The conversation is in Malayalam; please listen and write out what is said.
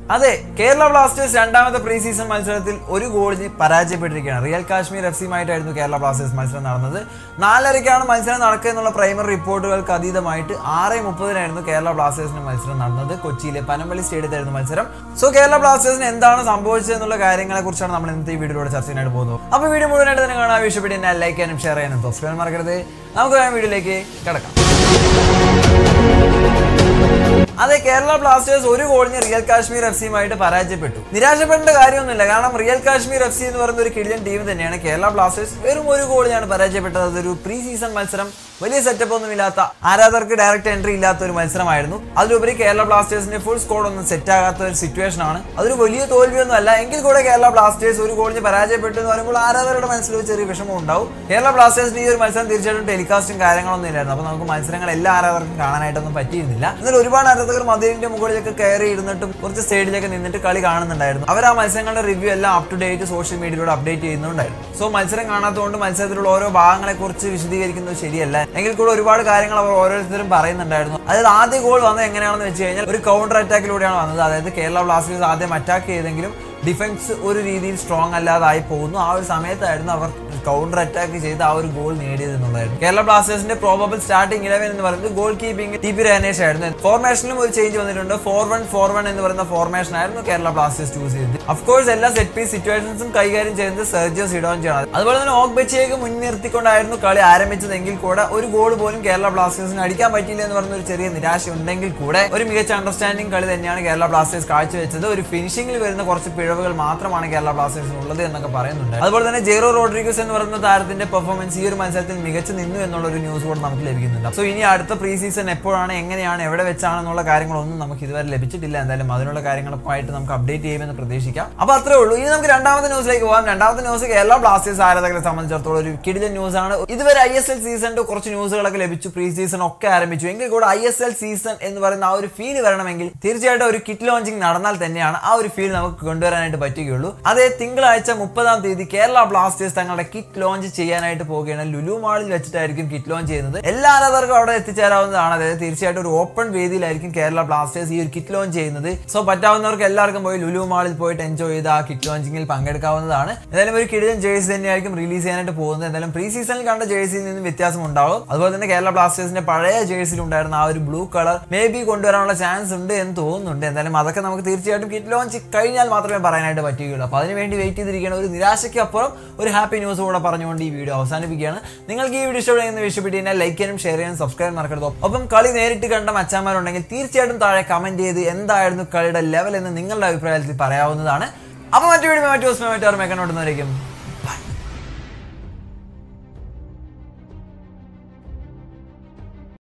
അതെ കേരള ബ്ലാസ്റ്റേഴ്സ് രണ്ടാമത്തെ പ്രീ സീസൺ മത്സരത്തിൽ ഒരു ഗോളിന് പരാജയപ്പെട്ടിരിക്കുകയാണ് റിയൽ കാശ്മീർ എഫ് സിയുമായിട്ടായിരുന്നു കേരള ബ്ലാസ്റ്റേഴ്സ് മത്സരം നടന്നത് നാലരയ്ക്കാണ് മത്സരം നടക്കുക എന്നുള്ള പ്രൈമറി റിപ്പോർട്ടുകൾക്ക് അതീതമായിട്ട് ആറ് മുപ്പതിനായിരുന്നു കേരള ബ്ലാസ്റ്റേഴ്സിന്റെ മത്സരം നടന്നത് കൊച്ചിയിലെ പനമ്പള്ളി സ്റ്റേഡിയത്തിലായിരുന്നു മത്സരം സോ കേരള ബ്ലാസ്റ്റേഴ്സിന് എന്താണ് സംഭവിച്ചത് എന്നുള്ള കാര്യങ്ങളെ കുറിച്ചാണ് നമ്മൾ ഇന്നത്തെ ഈ വീഡിയോയിലൂടെ ചർച്ച ചെയ്യാനായിട്ട് പോകുന്നത് അപ്പോൾ വീഡിയോ മുഴുവനായിട്ട് തന്നെ കാണാൻ ആവശ്യപ്പെട്ട് എന്നെ ലൈക്ക് ചെയ്യാനും ഷെയർ ചെയ്യാനും സബ്സ്ക്രൈബ് മറക്കരുത് നമുക്ക് വേഗം വീഡിയോയിലേക്ക് കിടക്കാം അതെ കേരള ബ്ലാസ്റ്റേഴ്സ് ഒരു ഗോളിന് റിയൽ കാശ്മീർ എഫ് സിയുമായിട്ട് പരാജയപ്പെട്ടു നിരാശപ്പെടേണ്ട കാര്യമൊന്നുമില്ല കാരണം റിയൽ കാശ്മീർ എഫ് സി എന്ന് പറയുന്ന ഒരു കിടിലൻ ടീം തന്നെയാണ് കേരള ബ്ലാസ്റ്റേഴ്സ് വെറും ഒരു ഗോളിനാണ് പരാജയപ്പെട്ടത് അതൊരു പ്രീ സീസൺ മത്സരം വലിയ സെറ്റപ്പ് ഒന്നും ഇല്ലാത്ത ആരാധകർക്ക് ഡയറക്റ്റ് എൻട്രി ഇല്ലാത്ത ഒരു മത്സരമായിരുന്നു അതിലുപരി കേരള ബ്ലാസ്റ്റേഴ്സിന്റെ ഫുൾ സ്കോഡ് ഒന്നും സെറ്റ് ആകാത്ത ഒരു സിറ്റുവേഷൻ ആണ് അതൊരു വലിയ തോൽവിയൊന്നും അല്ല എങ്കിൽ കൂടെ കേരള ബ്ലാസ്റ്റേഴ്സ് ഒരു ഗോളിന് പരാജയപ്പെട്ടു എന്ന് പറയുമ്പോൾ ആരാധകരുടെ മനസ്സിൽ ഒരു ചെറിയ വിഷമം ഉണ്ടാവും കേരള ബ്ലാസ്റ്റേഴ്സിന് ഈ ഒരു മത്സരം തീർച്ചയായിട്ടും ടെലികാസ്റ്റും കാര്യങ്ങളൊന്നും ഇല്ലായിരുന്നു അപ്പോൾ നമുക്ക് മത്സരങ്ങൾ എല്ലാ ആരാധകർക്കും കാണാനായിട്ടൊന്നും പറ്റിയിരുന്നില്ല എന്നാൽ ഒരുപാട് ആരാധകർ മതിലിന്റെ മുകളിലൊക്കെ കയറി ഇരുന്നിട്ടും കുറച്ച് സ്റ്റേഡിലൊക്കെ നിന്നിട്ട് കളി കാണുന്നുണ്ടായിരുന്നു അവർ ആ മത്സരങ്ങളുടെ റിവ്യൂ എല്ലാം അപ് ടു ഡേറ്റ് സോഷ്യൽ മീഡിയയിലൂടെ അപ്ഡേറ്റ് ചെയ്യുന്നുണ്ടായിരുന്നു സോ മത്സരം കാണാത്തതുകൊണ്ട് മത്സരത്തിലുള്ള ഓരോ ഭാഗങ്ങളെ കുറിച്ച് വിശദീകരിക്കുന്നത് ശരിയല്ല എങ്കിൽ കൂടെ ഒരുപാട് കാര്യങ്ങൾ അവർ ഓരോരുത്തരും പറയുന്നുണ്ടായിരുന്നു അതായത് ആദ്യ ഗോൾ വന്നത് എങ്ങനെയാണെന്ന് വെച്ച് കഴിഞ്ഞാൽ ഒരു കൗണ്ടർ അറ്റാക്കിലൂടെയാണ് വന്നത് അതായത് കേരള ബ്ലാസ്റ്റേഴ്സ് ആദ്യം അറ്റാക്ക് ചെയ്തെങ്കിലും ഡിഫൻസ് ഒരു രീതിയിൽ സ്ട്രോങ് അല്ലാതായി പോകുന്നു ആ ഒരു സമയത്തായിരുന്നു അവർ കൗണ്ടർ അറ്റാക്ക് ചെയ്ത് ആ ഒരു ഗോൾ നേടിയത് എന്നുള്ളതായിരുന്നു കേരള ബ്ലാസ്റ്റേഴ്സിന്റെ പ്രോബബിൾ സ്റ്റാർട്ടിംഗ് ഇലവൻ എന്ന് പറയുന്നത് goal keeping T P Ranesh ആയിരുന്നു ഫോർമേഷനിലും ഒരു ചേഞ്ച് വന്നിട്ടുണ്ട് ഫോർ വൺ ഫോർ വൺ എന്ന് പറയുന്ന ഫോർമേഷൻ ആയിരുന്നു കേരള ബ്ലാസ്റ്റേഴ്സ് ചൂസ് ചെയ്തത് അഫ്കോഴ്സ് എല്ലാ സെറ്റ് പീസ് സിറ്റുവേഷൻസും കൈകാര്യം ചെയ്യുന്നത് സെർജിയോ സിഡോഞ്ചാണ് അതുപോലെ തന്നെ ഓഗ് ബെച്ചിയേക്ക് മുൻനിർത്തിക്കൊണ്ടായിരുന്നു കളി ആരംഭിച്ചതെങ്കിൽ കൂടെ ഒരു ഗോൾ പോലും കേരള ബ്ലാസ്റ്റേഴ്സിന് അടിക്കാൻ പറ്റിയില്ല എന്ന് പറയുന്ന ഒരു ചെറിയ നിരാശ ഉണ്ടെങ്കിൽ കൂടെ ഒരു മികച്ച അണ്ടർസ്റ്റാൻഡിംഗ് കളി തന്നെയാണ് കേരള ബ്ലാസ്റ്റേഴ്സ് കാഴ്ചവെച്ചത് ഒരു ഫിനിഷിംഗിൽ വരുന്ന കുറച്ച് പിഴവുകൾ മാത്രമാണ് കേരള ബ്ലാസ്റ്റേഴ്സിന് ഉള്ളത് എന്നൊക്കെ പറയുന്നുണ്ട് അതുപോലെ തന്നെ ജെറോ റോഡ്രിഗസ് എന്ന് പറയുന്ന താരത്തിന്റെ പെർഫോമൻസ് ഈ ഒരു മത്സരത്തിൽ മികച്ചു നിന്നു എന്നുള്ള ഒരു ന്യൂസ് കൂടെ നമുക്ക് ലഭിക്കുന്നുണ്ട് സോ ഇനി അടുത്ത പ്രീ സീസൺ എപ്പോഴാണ് എങ്ങനെയാണ് എവിടെ വെച്ചാണെന്നുള്ള കാര്യങ്ങളൊന്നും നമുക്ക് ഇതുവരെ ലഭിച്ചിട്ടില്ല എന്തായാലും അതിനുള്ള കാര്യങ്ങളൊക്കെ ആയിട്ട് നമുക്ക് അപ്ഡേറ്റ് ചെയ്യുമെന്ന് പ്രതീക്ഷിക്കാം അപ്പൊ അത്രേ ഉള്ളൂ ഇനി നമുക്ക് രണ്ടാമത്തെ ന്യൂസിലേക്ക് പോകാം രണ്ടാമത്തെ ന്യൂസ് കേരള ബ്ലാസ്റ്റേഴ്സ് ആരാധകരെ സംബന്ധിച്ചിടത്തോളം ഒരു കിടിലൻ ന്യൂസ് ആണ് ഇതുവരെ ഐ എസ് എൽ സീസണിന്റെ കുറച്ച് ന്യൂസുകളൊക്കെ ലഭിച്ചു പ്രീ സീസൺ ഒക്കെ ആരംഭിച്ചു എങ്കിൽ കൂടെ ഐ എസ് എൽ സീസൺ എന്ന് പറയുന്ന ആ ഒരു ഫീൽ വരണമെങ്കിൽ തീർച്ചയായിട്ടും ഒരു കിറ്റ് ലോഞ്ചിങ് നടന്നാൽ തന്നെയാണ് ആ ഒരു ഫീൽ നമുക്ക് കൊണ്ടുവരാനായിട്ട് പറ്റുകയുള്ളൂ അതേ തിങ്കളാഴ്ച മുപ്പതാം തീയതി കേരള ബ്ലാസ്റ്റേഴ്സ് തങ്ങളുടെ കിറ്റ് ലോഞ്ച് ചെയ്യാനായിട്ട് പോവുകയാണ് ലുലു മാളിൽ വെച്ചിട്ടായിരിക്കും കിറ്റ് ലോഞ്ച് ചെയ്യുന്നത് എല്ലാ ആരാധകർക്കും അവിടെ എത്തിച്ചേരാവുന്നതാണ് അതായത് തീർച്ചയായിട്ടും ഒരു ഓപ്പൺ വേദിയിലായിരിക്കും കേരള ബ്ലാസ്റ്റേഴ്സ് ഈ ഒരു കിറ്റ് ലോഞ്ച് ചെയ്യുന്നത് സോ പറ്റാവുന്നവർക്ക് എല്ലാവർക്കും പോയി ലുലു മാളിൽ പോയിട്ട് എൻജോയ് ചെയ്ത് ആ കിറ്റ് ലോഞ്ചിങ്ങിൽ പങ്കെടുക്കാവുന്നതാണ് എന്തായാലും ഒരു കിടിലൻ ജേഴ്സി തന്നെയായിരിക്കും റിലീസ് ചെയ്യാനായിട്ട് പോകുന്നത് എന്തായാലും പ്രീ സീസണിൽ കണ്ട ജേഴ്സിയിൽ നിന്നും വ്യത്യാസം ഉണ്ടാവും അതുപോലെ തന്നെ കേരള ബ്ലാസ്റ്റേഴ്സിന്റെ പഴയ ജേഴ്സിയിൽ ഉണ്ടായിരുന്ന ആ ഒരു ബ്ലൂ കളർ മേ ബി കൊണ്ടുവരാനുള്ള ചാൻസ് ഉണ്ട് എന്ന് തോന്നുന്നുണ്ട് എന്തായാലും അതൊക്കെ നമുക്ക് തീർച്ചയായിട്ടും കിറ്റ് ലോഞ്ച് കഴിഞ്ഞാൽ മാത്രമേ പറയാനായിട്ട് പറ്റുകയുള്ളൂ അപ്പോൾ അതിന് വേണ്ടി വെയിറ്റ് ചെയ്തിരിക്കുകയാണ് ഒരു നിരാശയ്ക്ക് അപ്പുറം ഒരു ഹാപ്പി ന്യൂസ് കൂടെ പറഞ്ഞുകൊണ്ട് ഈ വീഡിയോ അവസാനിപ്പിക്കുകയാണ് നിങ്ങൾക്ക് ഈ വീഡിയോ ഇഷ്ടപ്പെടുന്ന ഇഷ്ടപ്പെട്ട് കഴിഞ്ഞാൽ ലൈക്ക് ചെയ്യാനും ഷെയർ ചെയ്യാനും സബ്സ്ക്രൈബ് മറക്കരുത് ഒപ്പം കളി നേരിട്ട് കണ്ട മച്ചാന്മാരുണ്ടെങ്കിൽ തീർച്ചയായിട്ടും താഴെ കമന്റ് ചെയ്ത് എന്തായിരുന്നു കളിയുടെ ലെവൽ എന്ന് നിങ്ങളുടെ അഭിപ്രായത്തിൽ പറയാവുന്നതാണ് അപ്പോൾ മറ്റു വീഡിയോ മറ്റു ദിവസം മറ്റു ഓർമ്മ കണ്ടോട്ടുന്നതായിരിക്കും ബൈ